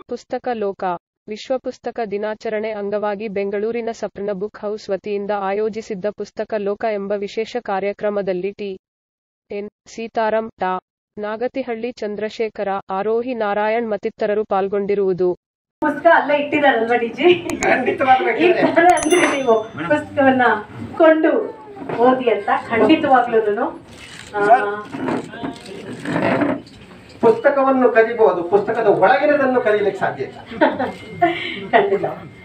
ಪುಸ್ತಕ ಲೋಕ ವಿಶ್ವ ಪುಸ್ತಕ ದಿನಾಚರಣೆ ಅಂಗವಾಗಿ ಬೆಂಗಳೂರಿನ ಸಪ್ರನ ಬುಕ್ ಹೌಸ್ ವತಿಯಿಂದ ಆಯೋಜಿಸಿದ್ದ ಪುಸ್ತಕ ಲೋಕ ಎಂಬ ವಿಶೇಷ ಕಾರ್ಯಕ್ರಮದಲ್ಲಿ ಟಿ ಎನ್ ಸೀತಾರಾಂ ಟಾ ನಾಗತಿಹಳ್ಳಿ ಚಂದ್ರಶೇಖರ ಆರೋಹಿ ನಾರಾಯಣ್ ಮತ್ತಿತರರು ಪಾಲ್ಗೊಂಡಿರುವುದು ಪುಸ್ತಕ ಅಲ್ಲೇ ಇಟ್ಟಿದಾರಲ್ವಾ ಡಿಜಿ ಖಂಡಿತವಾಗ್ಲೂ ಈ ತರ ಅಂದ್ರೆ ನೀವು ಪುಸ್ತಕವನ್ನ ಕೊಂಡು ಓದಿ ಅಂತ ಖಂಡಿತವಾಗ್ಲೂ ಪುಸ್ತಕವನ್ನು ಕದಿಬಹುದು ಪುಸ್ತಕದ ಒಳಗಿನದನ್ನು ಕದಿಲಿಕ್ಕೆ ಸಾಧ್ಯ ಇಲ್ಲ ಖಂಡಿತ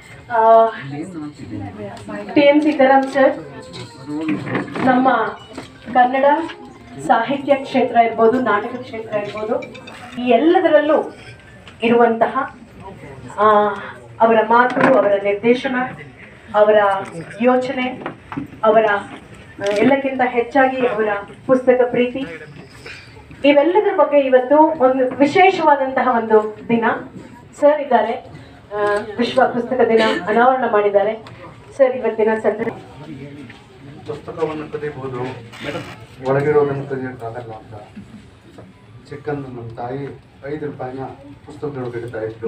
ಟಿ ಎಂ ಸೀತಾರಾಮ್ ಸರ್ ನಮ್ಮ ಕನ್ನಡ ಸಾಹಿತ್ಯ ಕ್ಷೇತ್ರ ಇರ್ಬೋದು ನಾಟಕ ಕ್ಷೇತ್ರ ಇರ್ಬೋದು ಈ ಎಲ್ಲದರಲ್ಲೂ ಇರುವಂತಹ ಆ, ಅವರ ಮಾತು ಅವರ ನಿರ್ದೇಶನ ಅವರ ಯೋಚನೆ ಅವರ ಆ, ಎಲ್ಲಕ್ಕಿಂತ ಹೆಚ್ಚಾಗಿ ಅವರ ಪುಸ್ತಕ ಪ್ರೀತಿ ಇವೆಲ್ಲದರ ಬಗ್ಗೆ ಇವತ್ತು ಒಂದು ವಿಶೇಷವಾದಂತಹ ಒಂದು ದಿನ ಸರ್ ಇದ್ದಾರೆ ಆ, ವಿಶ್ವ ಪುಸ್ತಕ ದಿನ ಅನಾವರಣ ಮಾಡಿದ್ದಾರೆ ಸರ್ ಇವತ್ತಿನ ಸಂದರ್ಭ ಪುಸ್ತಕವನ್ನು ಕದಿಬಹುದು ಒಳಗಿರೋದನ್ನು ಕದಿಯೋಕ್ಕಾಗಲ್ಲ ಅಂತ ಚಿಕ್ಕಂದು ನಮ್ಮ ತಾಯಿ ಐದು ರೂಪಾಯಿನ ಪುಸ್ತಕದೊಳಗೆ ಇಡ್ತಾ ಇತ್ತು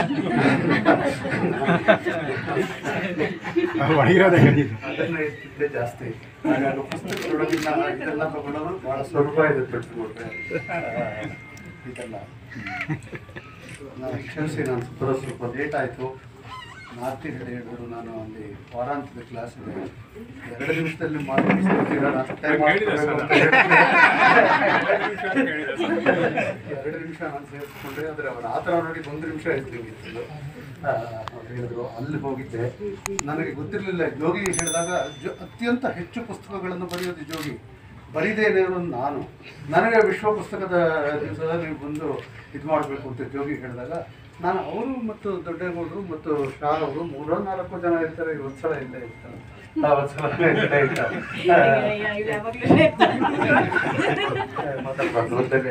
ಅದನ್ನ ಇಟ್ಟಿದ್ದೆ ಜಾಸ್ತಿ ಹಾಗಾಗಿ ಪುಸ್ತಕದೊಳಗಿನ ಇದೆಲ್ಲ ತಗೊಳ್ಳೋರು ಬಹಳ ಸ್ವಲ್ಪ ಇದೆ ಪೆಟ್ಕೊಂಡ್ರೆ ಇದೆಲ್ಲ ನಾನು ಕ್ಷಮಿಸಿ ನಾನು ಬರೋ ಸ್ವಲ್ಪ ಲೇಟ್ ಆಯಿತು ಮಾತಿ ಹೇಳಿ ಹೇಳಿದ್ರು ನಾನು ಅಲ್ಲಿ ವಾರಾಂತ್ಯದ ಕ್ಲಾಸ್ ಇದೆ ಎರಡು ನಿಮಿಷದಲ್ಲಿ ಮಾತು ಮುಗಿಸ್ಕೊಡ್ತೀರಾ? ನಾನು time ಮಾಡ್ಕೊಳ್ಬೇಕು ಅಂತ ಹೇಳಿ. ಎರಡು ನಿಮಿಷ ನಾನು ಸೇರಿಸ್ಕೊಂಡೆ ಆದರೆ ಅವರ ಆ ಥರ ನೋಡಿ ಒಂದು ನಿಮಿಷ ಇರ್ತಿತ್ತು ಅವ್ರು ಹೇಳಿದ್ರು ಅಲ್ಲಿ ಹೋಗಿದ್ದೆ ನನಗೆ ಗೊತ್ತಿರಲಿಲ್ಲ ಜೋಗಿ ಹೇಳಿದಾಗ ಜೊ- ಅತ್ಯಂತ ಹೆಚ್ಚು ಪುಸ್ತಕಗಳನ್ನು ಬರೆಯೋದು ಜೋಗಿ ಬರೀದೇನೆ ಇರೋದು ನಾನು ನನಗೆ ವಿಶ್ವ ಪುಸ್ತಕದ ದಿವಸದಲ್ಲಿ ನೀವು ಬಂದು ಇದು ಮಾಡಬೇಕು ಅಂತ ಜೋಗಿ ಹೇಳಿದಾಗ ನಾನು ಅವರು ಮತ್ತು ದೊಡ್ಡೇಗೌಡರು ಮತ್ತು ಶಾ ಅವರು ಮೂರೋ ನಾಲ್ಕು ಜನ ಇರ್ತಾರೆ ಇವತ್ತು ಸಲ ಇಲ್ಲೇ ಇರ್ತಾರೆ ಅವತ್ತು ಸಲ ಇಲ್ಲೇ ಇರ್ತಾರೆ ಮಾತಾಡ್ಬಾರ್ದು ಅಂತೇಳಿ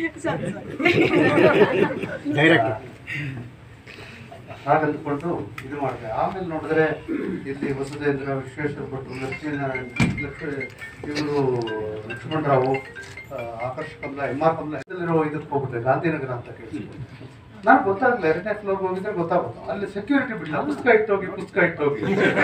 ಹಾಗಂದ್ಕೊಂಡು ಇದು ಮಾಡಿದೆ ಆಮೇಲೆ ನೋಡಿದ್ರೆ ಇಲ್ಲಿ ವಸುಧೇಂದ್ರ ವಿಶ್ವೇಶ್ವರ ಭಟ್ರು ಲಕ್ಷ್ಮೀನಾರಾಯಣ ಲಕ್ಷ್ಮೀ ಇವರು ಲಕ್ಷ್ಮಣರಾವು ಆ, ಆಕರ್ಷ್ ಕಮಲ ಎಂ ಆರ್ ಕಮಲ ಇದರಲ್ಲಿರೋ ಇದಕ್ಕೆ ಹೋಗ್ಬಿಟ್ಟೆ ಗಾಂಧಿನಗರ ಅಂತ ಕೇಳಿ ನಾನು ಗೊತ್ತಾಗಲಿಲ್ಲ ಎರಡನೇ ಫ್ಲೋರ್ ಹೋಗಿದ್ರೆ ಗೊತ್ತಾಗುತ್ತೆ ಅಲ್ಲಿ ಸೆಕ್ಯೂರಿಟಿ ಬಿಡಲ್ಲ ಪುಸ್ತಕ ಇಟ್ಟೋಗಿ ಪುಸ್ತಕ ಇಟ್ಟೋಗಿ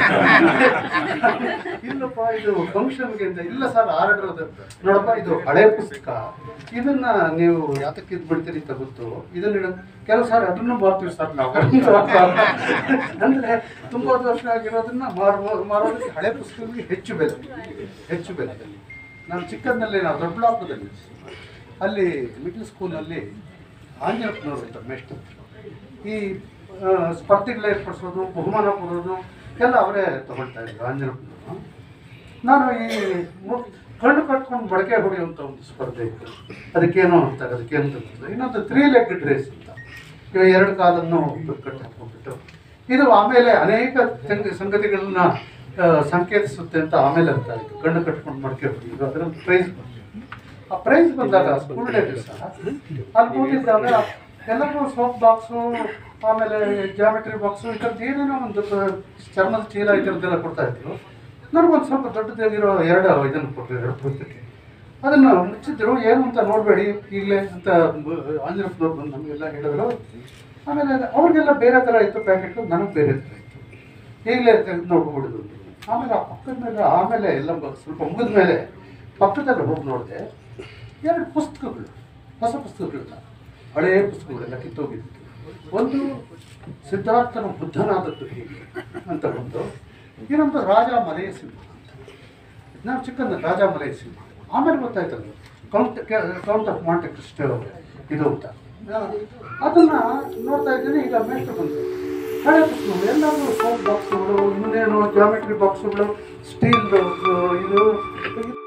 ಇಲ್ಲಪ್ಪ ಇದು ಫಂಕ್ಷನ್ಗೆ ಅಂತ ಇಲ್ಲ ಸರ್ ಆರ್ಡರ್ ಅದು ನೋಡಪ್ಪ ಇದು ಹಳೆ ಪುಸ್ತಕ ಇದನ್ನ ನೀವು ಯಾತಕ್ಕೆ ಇದು ಬಿಡ್ತೀರಿ ಅಂತ ಗೊತ್ತು ಇದನ್ನ ಇಡ- ಕೆಲವು ಸಾರಿ ಅದನ್ನು ಮಾಡ್ತೀವಿ ಸರ್ ನಾವು ಅಂದ್ರೆ ತುಂಬಾ ವರ್ಷ ಆಗಿರೋದನ್ನ ಮಾರುವ ಮಾರೋದಕ್ಕೆ ಹಳೆ ಪುಸ್ತಕಗಳಿಗೆ ಹೆಚ್ಚು ಬೆಲೆ ಹೆಚ್ಚು ಬೆಲೆ ನಾನು ಚಿಕ್ಕಂದಲ್ಲಿ ನಾವು ದೊಡ್ಡಬಳ್ಳಾಪುರದಲ್ಲಿ ಅಲ್ಲಿ ಮಿಡ್ಲ್ ಸ್ಕೂಲಲ್ಲಿ ಆಂಜನಪ್ಪನವರು ಇರ್ತಾರೆ ಮೇಷ್ಟ್ರು ಈ ಆ, ಸ್ಪರ್ಧೆಗಳು ಏರ್ಪಡಿಸೋದು ಬಹುಮಾನ ಕೊಡೋದು ಎಲ್ಲ ಅವರೇ ತಗೊಳ್ತಾ ಇದ್ರು ಆಂಜನಪ್ಪನವರು ನಾನು ಈ ಮು- ಕಣ್ಣು ಕಟ್ಕೊಂಡು ಬಳಕೆ ಹೊಡೆಯುವಂಥ ಒಂದು ಸ್ಪರ್ಧೆ ಇತ್ತು ಅದಕ್ಕೇನೋ ಅಂತಾರೆ ಅದಕ್ಕೇನು ಗೊತ್ತಿಲ್ಲ ಇನ್ನೊಂದು ತ್ರೀ ಲೆಗ್ ರೇಸ್ ಅಂತ ಇವಾಗ ಎರಡು ಕಾಲನ್ನು ಕಟ್ಟಿ ಹಾಕೊಂಡ್ಬಿಟ್ಟು ಇದು ಆಮೇಲೆ ಅನೇಕ ಸಂಗ ಸಂಗತಿಗಳನ್ನ ಆ, ಸಂಕೇತಿಸುತ್ತೆ ಅಂತ ಆಮೇಲೆ ಅರ್ಥ ಆಯಿತು ಕಣ್ಣು ಕಟ್ಕೊಂಡು ಮಡಕೆ ಹೊಡೆಯೋದು ಅದರಲ್ಲಿ ಪ್ರೈಸ್ ಬಂತು ಆ ಪ್ರೈಸ್ ಬಂದಾಗ ಸ್ಕೂಲ್ ಡೇ ದಿವಸ ಅಲ್ಲಿ ಹೋಗಿದ್ದಾಗ ಎಲ್ಲರೂ ಸೋಪ್ ಬಾಕ್ಸು ಆಮೇಲೆ ಜಾಮೆಟ್ರಿ ಬಾಕ್ಸು ಈ ಥರದ್ದು ಏನೇನೋ ಒಂದು ಪ- ಚರ್ಮದ ಚೀಲ ಈ ಥರದ್ದೆಲ್ಲ ಕೊಡ್ತಾ ಇದ್ರು ನನಗೊಂದು ಸ್ವಲ್ಪ ದೊಡ್ಡದಾಗಿರೋ ಎರಡು ಇದನ್ನು ಕೊಟ್ಟರು ಎರಡು ಪುಸ್ತಕ ಅದನ್ನು ಮುಚ್ಚಿದ್ರು ಏನು ಅಂತ ನೋಡಬೇಡಿ ಈಗಲೇ ಅಂತ ಆಂಜನಪ್ಪನವ್ರು ಬಂದು ನಮಗೆಲ್ಲ ಹೇಳಿದ್ರು ಆಮೇಲೆ ಅದು ಅವ್ರಿಗೆಲ್ಲ ಬೇರೆ ಥರ ಇತ್ತು ಪ್ಯಾಕೆಟು ನನಗೆ ಬೇರೆ ಥರ ಇತ್ತು ಈಗಲೇ ತೆಗೆದು ನೋಡ್ಬಿಡುದು ಆಮೇಲೆ ಆ ಪಕ್ಕದ ಮೇಲೆ ಆಮೇಲೆ ಎಲ್ಲ ಬ- ಸ್ವಲ್ಪ ಮುಗಿದ ಮೇಲೆ ಪಕ್ಕದಲ್ಲಿ ಹೋಗಿ ನೋಡಿದೆ ಎರಡು ಪುಸ್ತಕಗಳು ಹೊಸ ಪುಸ್ತಕಗಳು ಹಳೆಯ ಪುಸ್ತಕಗಳೆಲ್ಲ ಕಿತ್ತೋಗಿದ್ದು ಒಂದು ಸಿದ್ಧಾರ್ಥನ ಬುದ್ಧನಾದದ್ದು ಹೇಗೆ ಅಂತ ಒಂದು ಇನ್ನೊಂದು ರಾಜ ಮಲೆಯ ಸಿಂಹ ಅಂತ ನಾವು ಚಿಕ್ಕಂದ ರಾಜ ಮಲೆಯ ಸಿಂಹ ಆಮೇಲೆ ಗೊತ್ತಾಯ್ತಲ್ಲ count count of Monte Cristo ಇದು ಅಂತ ಅದನ್ನ ನೋಡ್ತಾ ಇದ್ದೀನಿ ಈಗ ಮೇಷ್ಟ್ರು ಬಂದರು ಹಳೆ ಪುಸ್ತಕಗಳು ಎಲ್ಲರೂ ಸೋಪ್ ಬಾಕ್ಸ್ಗಳು ಇನ್ನೇನು ಜಾಮೆಟ್ರಿ ಬಾಕ್ಸ್ಗಳು ಸ್ಟೀಲ್ದು ಇದು